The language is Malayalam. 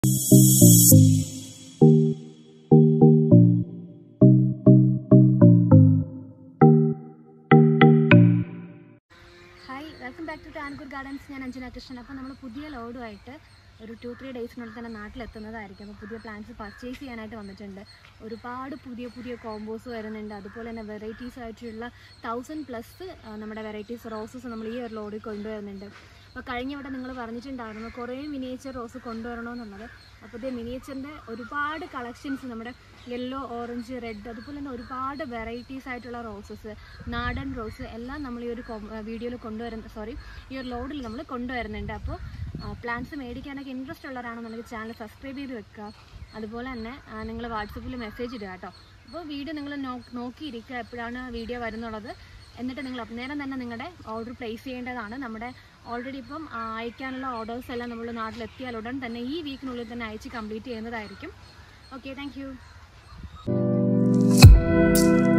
hi welcome back to Tankoor gardens ഞാൻ അഞ്ജന കൃഷ്ണൻ അപ്പോൾ നമ്മൾ പുതിയ ലോഡുമായിട്ട് ഒരു ടു ത്രീ ഡേയ്സിനുള്ളിൽ തന്നെ നാട്ടിലെത്തുന്നതായിരിക്കും അപ്പോൾ പുതിയ പ്ലാന്റ്സ് പർച്ചേസ് ചെയ്യാനായിട്ട് വന്നിട്ടുണ്ട് ഒരുപാട് പുതിയ പുതിയ കോമ്പോസ് വരുന്നുണ്ട് അതുപോലെ തന്നെ വെറൈറ്റീസ് ആയിട്ടുള്ള തൗസൻഡ് പ്ലസ് നമ്മുടെ വെറൈറ്റീസ് റോസസ് നമ്മൾ ഈ ഒരു ലോഡിൽ കൊണ്ടുവരുന്നുണ്ട് അപ്പോൾ കഴിഞ്ഞ ഇവിടെ നിങ്ങൾ പറഞ്ഞിട്ടുണ്ടായിരുന്നു കുറേ മിനിയേച്ചർ റോസ് കൊണ്ടുവരണമെന്നുള്ളത് അപ്പോൾ ഇതേ മിനിയേച്ചറിൻ്റെ ഒരുപാട് കളക്ഷൻസ് നമ്മുടെ യെല്ലോ ഓറഞ്ച് റെഡ് അതുപോലെ തന്നെ ഒരുപാട് വെറൈറ്റീസ് ആയിട്ടുള്ള റോസസ് നാടൻ റോസ് എല്ലാം നമ്മൾ ഈ ഒരു വീഡിയോയിൽ കൊണ്ടുവരുന്ന സോറി ഈ ഒരു ലോഡിൽ നമ്മൾ കൊണ്ടുവരുന്നുണ്ട് അപ്പോൾ പ്ലാന്റ്സ് മേടിക്കാനൊക്കെ ഇൻട്രസ്റ്റ് ഉള്ളവരാണെന്നുണ്ടെങ്കിൽ ചാനൽ സബ്സ്ക്രൈബ് ചെയ്ത് വെക്കുക അതുപോലെ തന്നെ നിങ്ങൾ വാട്സപ്പിൽ മെസ്സേജ് ഇടുക കേട്ടോ അപ്പോൾ വീഡിയോ നിങ്ങൾ നോക്കിയിരിക്കുക എപ്പോഴാണ് വീഡിയോ വരുന്നുള്ളത് എന്നിട്ട് നിങ്ങൾ അന്നേരം തന്നെ നിങ്ങളുടെ ഓർഡർ പ്ലേസ് ചെയ്യേണ്ടതാണ് നമ്മുടെ ഓൾറെഡി ഇപ്പം ആ, അയക്കാനുള്ള ഓർഡേഴ്സ് എല്ലാം നമ്മൾ നാട്ടിലെത്തിയാൽ ഉടൻ തന്നെ ഈ വീക്കിനുള്ളിൽ തന്നെ അയച്ച് കംപ്ലീറ്റ് ചെയ്യുന്നതായിരിക്കും ഓക്കെ താങ്ക്